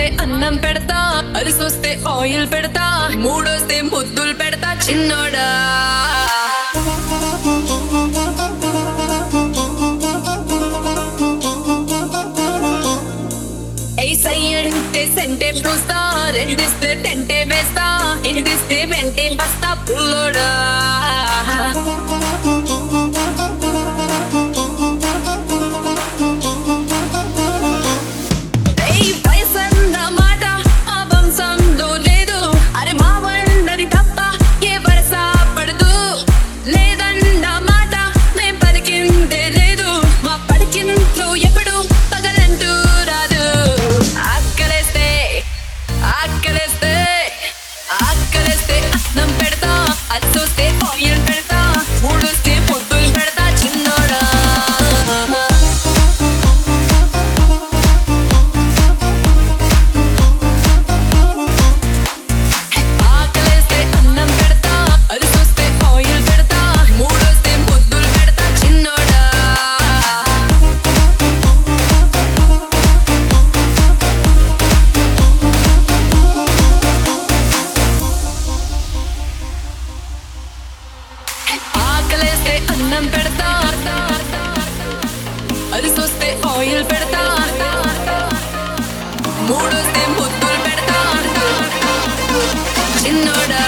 అన్నం పెడతా అరిసొస్తే ఆయిల్ పెడతా మూడొస్తే ముద్దులు పెడతా చిన్నోడా అంటే సెంటే పూస్తా రెండిస్తే టెంటే వేస్తా ఇంటిస్తే వెంటే బస్తా పుల్లోడా ఏయ్ వయసన్న మాట ఆ వంశంలో లేదు అరే మా వండని తప్ప ఏ వరస పడదు లేదన్న మాట మేం పలికిందే లేదు మా పడికింట్లో ఎప్పుడు పగలంటూ రాదు ఆకలేస్తే ఆకలేస్తే ఆకలేస్తే అన్నం పెడతా అది చూస్తే ఆయిల్ పెడతా మూడొస్తే పొద్దులు పెడతా చిన్నోడా ఆకలేస్తే అన్నం పెడతా అరిసొస్తే ఆయిల్ పెడతా మూడొస్తే ముద్దులు పెడతా చిన్నోడా ఆకలేస్తే అన్నం పెడతా అరిసొస్తే ఆయిల్ పెడతా మూడొస్తే ముద్దులు పెడతా చిన్నోడా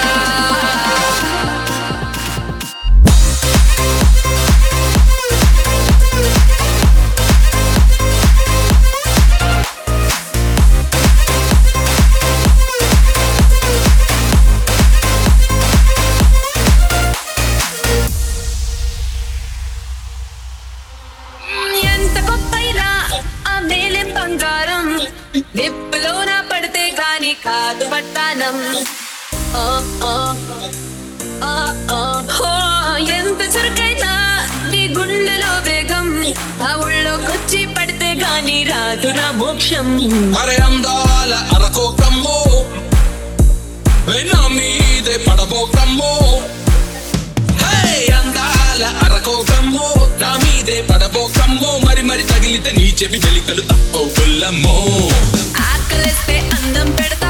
ఎంత గొప్పైనా ఆ మేలే బంగారం నిప్పులోన పడితే గాని కాదు పట్టానం ఓ, ఓ, ఓ, ఓ, ఓ, ఎంత చురుకైనా నీ గుండెలో వేగం ఆ ఊళ్ళోకొచ్చి పడితే గాని రాదు నా మోక్షం అరే అందాల అరకోకమ్మో నా మీదే పడబోకమ్మో హే అందాల అరకోకమ్మో నా మీదే పడబోకమ్మో మరి మరి తగిలితే నీ చెవి వెలికలు తప్పో పుల్లమ్మో ఆకలిస్తే అందం పెడతా